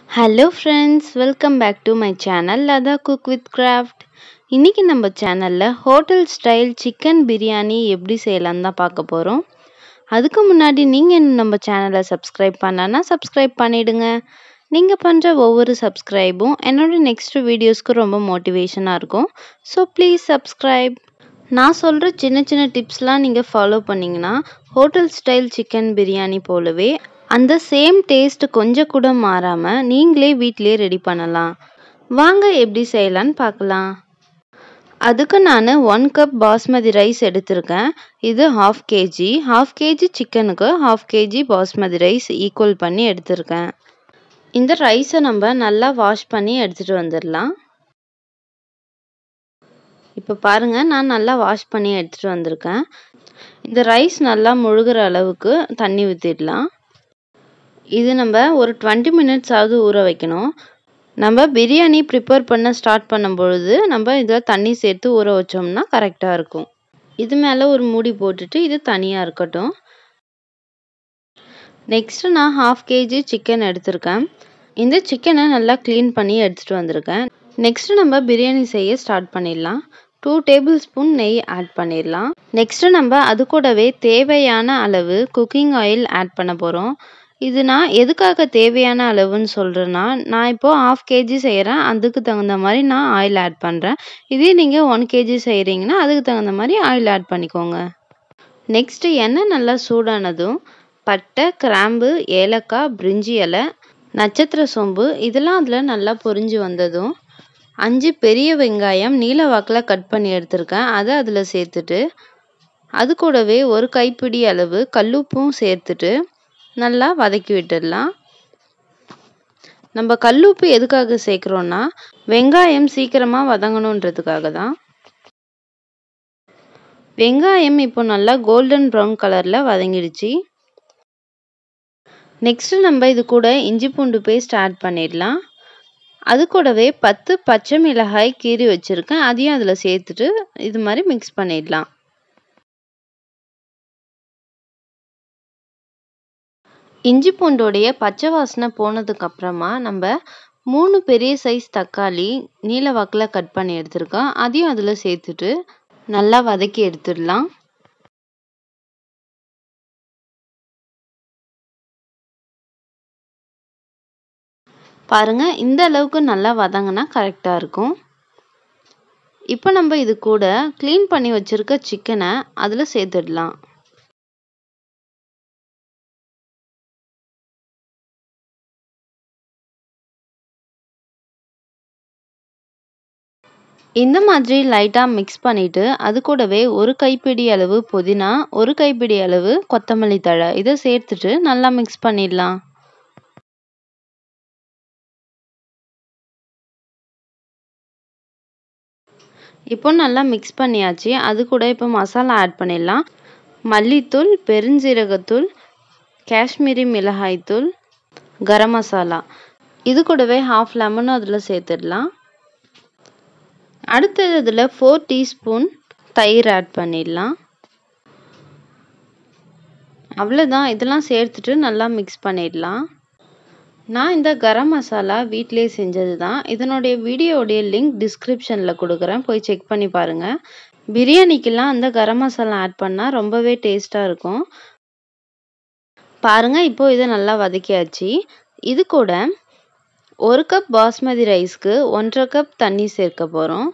hello friends welcome back to my channel Latha cook with craft இன்றைக்கி நம்ம சேனலில் hotel style chicken biryani எப்படி செய்யலான்னு தான் பார்க்க போகிறோம் அதுக்கு முன்னாடி நீங்கள் இன்னும் நம்ம சேனலை சப்ஸ்கிரைப் பண்ணலன்னா சப்ஸ்கிரைப் பண்ணிவிடுங்க நீங்கள் பண்ணுற ஒவ்வொரு சப்ஸ்கிரைபும் என்னோட நெக்ஸ்ட் வீடியோஸ்க்கு ரொம்ப மோட்டிவேஷனாக இருக்கும் ஸோ ப்ளீஸ் சப்ஸ்கிரைப் நான் சொல்கிற சின்ன சின்ன டிப்ஸ்லாம் நீங்கள் ஃபாலோ பண்ணிங்கன்னா ஹோட்டல் ஸ்டைல் சிக்கன் பிரியாணி போலவே அந்த சேம் டேஸ்ட் கொஞ்சம் கூட மாறாமல் நீங்களே வீட்டிலே ரெடி பண்ணலாம் வாங்க எப்படி செய்யலான்னு பார்க்கலாம் அதுக்கு நான் ஒன் கப் பாஸ்மதி ரைஸ் எடுத்திருக்கேன் இது ஹாஃப் கேஜி ஹாஃப் கேஜி சிக்கனுக்கு half KG basmati rice equal பண்ணி எடுத்திருக்கேன் இந்த ரைஸை நம்ம நல்லா வாஷ் பண்ணி எடுத்துகிட்டு வந்துடலாம் இப்போ பாருங்கள் நான் நல்லா வாஷ் பண்ணி எடுத்துகிட்டு வந்திருக்கேன் இந்த ரைஸ் நல்லா முழுகிற அளவுக்கு தண்ணி ஊற்றிடலாம் இது நம்ம ஒரு டுவெண்ட்டி மினிட்ஸ் ஆகுது ஊற வைக்கணும் நம்ம பிரியாணி ப்ரிப்பேர் பண்ண ஸ்டார்ட் பண்ணும்பொழுது நம்ம இதில் தண்ணி சேர்த்து ஊற வச்சோம்னா கரெக்டாக இருக்கும் இது மேலே ஒரு மூடி போட்டுட்டு இது தனியாக இருக்கட்டும் நெக்ஸ்ட்டு நான் ஹாஃப் கேஜி சிக்கன் எடுத்திருக்கேன் இந்த சிக்கனை நல்லா க்ளீன் பண்ணி எடுத்துகிட்டு வந்திருக்கேன் நெக்ஸ்ட்டு நம்ம பிரியாணி செய்ய ஸ்டார்ட் பண்ணிடலாம் டூ டேபிள் ஸ்பூன் நெய் ஆட் பண்ணிடலாம் நெக்ஸ்ட்டு நம்ம அது கூடவே தேவையான அளவு குக்கிங் ஆயில் ஆட் பண்ண போகிறோம் இது நான் எதுக்காக தேவையான அளவுன்னு சொல்கிறேன்னா நான் இப்போது ஆஃப் கேஜி செய்கிறேன் அதுக்கு தகுந்த மாதிரி நான் ஆயில் ஆட் பண்ணுறேன் இதே நீங்கள் ஒன் கேஜி செய்கிறீங்கன்னா அதுக்கு தகுந்த மாதிரி ஆயில் ஆட் பண்ணிக்கோங்க நெக்ஸ்ட்டு எண்ணெய் நல்லா சூடானதும் பட்டை கிராம்பு ஏலக்காய் பிரிஞ்சி இலை நட்சத்திர சோம்பு இதெல்லாம் அதில் நல்லா பொரிஞ்சு வந்ததும் அஞ்சு பெரிய வெங்காயம் நீல வாக்கில் கட் பண்ணி எடுத்திருக்கேன் அதை அதில் சேர்த்துட்டு அது கூடவே ஒரு கைப்பிடி அளவு கல்லுப்பும் சேர்த்துட்டு நல்லா வதக்கி விட்டுடலாம் நம்ம கல்லுப்பு எதுக்காக சேர்க்குறோன்னா வெங்காயம் சீக்கிரமாக வதங்கணுன்றதுக்காக தான் வெங்காயம் இப்போ நல்லா கோல்டன் ப்ரௌன் கலரில் வதங்கிடுச்சு நெக்ஸ்ட்டு நம்ம இது கூட இஞ்சி பூண்டு பேஸ்ட் ஆட் பண்ணிடலாம் அது கூடவே பத்து பச்சை மிளகாய் கீறி வச்சுருக்கேன் அதையும் அதில் சேர்த்துட்டு இது மாதிரி மிக்ஸ் பண்ணிடலாம் இஞ்சி பூண்டோடைய பச்சை வாசனை போனதுக்கு அப்புறமா நம்ம மூணு பெரிய சைஸ் தக்காளி நீல வாக்கில் கட் பண்ணி எடுத்திருக்கோம் அதையும் அதில் சேர்த்துட்டு நல்லா வதக்கி எடுத்துடலாம் பாருங்க இந்த அளவுக்கு நல்லா வதங்கினா கரெக்டாக இருக்கும் இப்போ நம்ம இது கூட க்ளீன் பண்ணி வச்சுருக்க சிக்கனை அதில் சேர்த்துடலாம் இந்த மாதிரி லைட்டாக மிக்ஸ் பண்ணிவிட்டு அது கூடவே ஒரு கைப்பிடி அளவு புதினா ஒரு கைப்பிடி அளவு கொத்தமல்லி தழை இதை சேர்த்துட்டு நல்லா மிக்ஸ் பண்ணிடலாம் இப்போ நல்லா மிக்ஸ் பண்ணியாச்சு அது கூட இப்போ மசாலா ஆட் பண்ணிடலாம் மல்லித்தூள் பெருஞ்சீரகத்தூள் காஷ்மீரி மிளகாய்த்தூள் கரம் மசாலா இது கூடவே ஹாஃப் லெமனும் அதில் சேர்த்துடலாம் அடுத்தது இதில் ஃபோர் டீஸ்பூன் தயிர் ஆட் பண்ணிடலாம் அவ்வளோதான் இதெல்லாம் சேர்த்துட்டு நல்லா மிக்ஸ் பண்ணிடலாம் நான் இந்த கரம் மசாலா வீட்டிலே செஞ்சது தான் இதனுடைய வீடியோடைய லிங்க் டிஸ்கிரிப்ஷனில் கொடுக்குறேன் போய் செக் பண்ணி பாருங்கள் பிரியாணிக்கெல்லாம் அந்த கரம் மசாலா ஆட் பண்ணால் ரொம்பவே டேஸ்ட்டாக இருக்கும் பாருங்கள் இப்போது இதை நல்லா வதக்கியாச்சு இது கூட ஒரு கப் பாஸ்மதி ரைஸ்க்கு ஒன்றரை கப் தண்ணி சேர்க்க போகிறோம்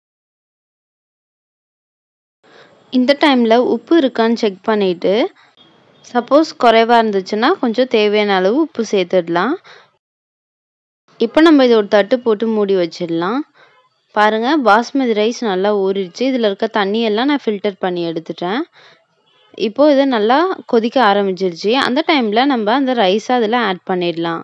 இந்த டைமில் உப்பு இருக்கான்னு செக் பண்ணிவிட்டு சப்போஸ் குறைவாக இருந்துச்சுன்னா கொஞ்சம் தேவையான அளவு உப்பு சேர்த்துடலாம் இப்போ நம்ம இதை ஒரு தட்டு போட்டு மூடி வச்சிடலாம் பாருங்கள் பாஸ்மதி ரைஸ் நல்லா ஊறிடுச்சு இதில் இருக்க தண்ணியெல்லாம் நான் ஃபில்டர் பண்ணி எடுத்துட்டேன் இப்போது இதை நல்லா கொதிக்க ஆரம்பிச்சிருச்சு அந்த டைமில் நம்ம அந்த ரைஸை அதில் ஆட் பண்ணிடலாம்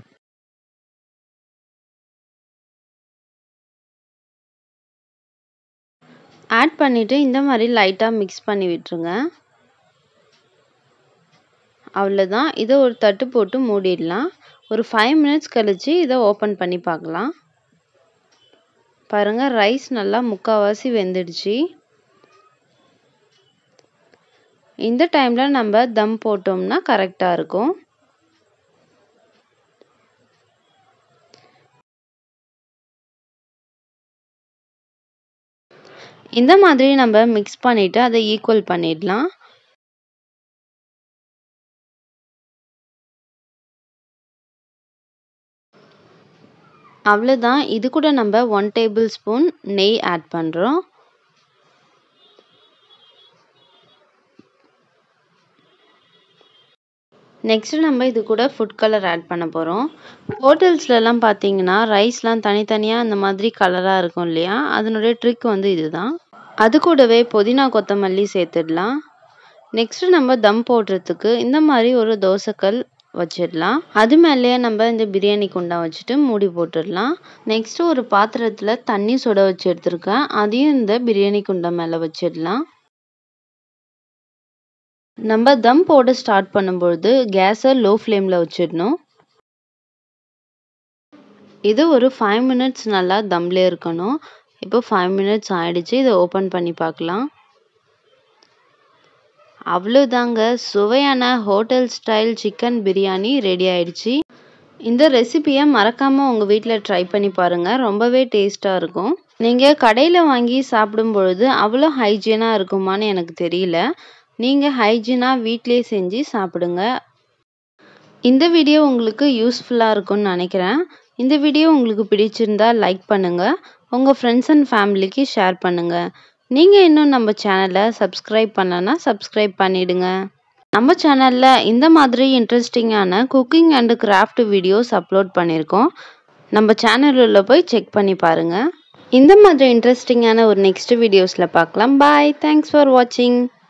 ஆட் பண்ணிவிட்டு இந்த மாதிரி லைட்டாக மிக்ஸ் பண்ணி விட்டுருங்க அவ்வளோதான் இதை ஒரு தட்டு போட்டு மூடிடலாம் ஒரு ஃபைவ் மினிட்ஸ் கழித்து இதை ஓப்பன் பண்ணி பார்க்கலாம் பாருங்கள் ரைஸ் நல்லா முக்கால்வாசி வெந்துடுச்சு இந்த டைமில் நம்ம தம் போட்டோம்னா கரெக்டாக இருக்கும் இந்த மாதிரி நம்ம மிக்ஸ் பண்ணிவிட்டு அதை ஈக்குவல் பண்ணிடலாம் அவ்வளோதான் இது கூட நம்ம ஒன் டேபிள் ஸ்பூன் நெய் ஆட் பண்ணுறோம் நெக்ஸ்ட்டு நம்ம இது கூட ஃபுட் கலர் ஆட் பண்ண போகிறோம் ஹோட்டல்ஸ்லலாம் பார்த்தீங்கன்னா ரைஸ்லாம் தனித்தனியாக இந்த மாதிரி கலராக இருக்கும் இல்லையா அதனுடைய ட்ரிக் வந்து இதுதான் அது கூடவே புதினா கொத்தமல்லி சேர்த்துடலாம் நெக்ஸ்ட்டு நம்ம தம் போடுறதுக்கு இந்த மாதிரி ஒரு தோசைக்கல் வச்சிடலாம் அது மேலேயே நம்ம இந்த பிரியாணி குண்டா வச்சுட்டு மூடி போட்டுடலாம் நெக்ஸ்ட்டு ஒரு பாத்திரத்தில் தண்ணி சுட வச்சு எடுத்துருக்கேன் அதையும் இந்த பிரியாணி குண்டா மேலே வச்சிடலாம் நம்ம தம் போட ஸ்டார்ட் பண்ணும்பொழுது கேஸை லோ ஃப்ளேமில் வச்சிடணும் இது ஒரு ஃபைவ் மினிட்ஸ் நல்லா தம்லே இருக்கணும் இப்போ ஃபைவ் மினிட்ஸ் ஆயிடுச்சு இதை ஓப்பன் பண்ணி பார்க்கலாம் அவ்வளோதாங்க சுவையான hotel style chicken biryani ready ஆயிடுச்சு இந்த ரெசிபியை மறக்காமல் உங்கள் வீட்டில் ட்ரை பண்ணி பாருங்கள் ரொம்பவே டேஸ்ட்டாக இருக்கும் நீங்கள் கடையில் வாங்கி சாப்பிடும் பொழுது அவ்வளோ ஹைஜீனாக இருக்குமான்னு எனக்கு தெரியல நீங்கள் ஹைஜீனாக வீட்டிலே செஞ்சு சாப்பிடுங்க இந்த வீடியோ உங்களுக்கு யூஸ்ஃபுல்லாக இருக்கும்னு நினைக்கிறேன் இந்த வீடியோ உங்களுக்கு பிடிச்சிருந்தா லைக் பண்ணுங்கள் உங்கள் ஃப்ரெண்ட்ஸ் அண்ட் ஃபேமிலிக்கு ஷேர் பண்ணுங்கள் நீங்கள் இன்னும் நம்ம சேனலை சப்ஸ்கிரைப் பண்ணலன்னா சப்ஸ்கிரைப் பண்ணிவிடுங்க நம்ம சேனலில் இந்த மாதிரி இன்ட்ரெஸ்டிங்கான cooking and craft videos upload பண்ணியிருக்கோம் நம்ம சேனலில் போய் செக் பண்ணி பாருங்கள் இந்த மாதிரி இன்ட்ரெஸ்டிங்கான ஒரு நெக்ஸ்ட் வீடியோஸில் பார்க்கலாம் பாய் தேங்க்ஸ் ஃபார் வாட்சிங்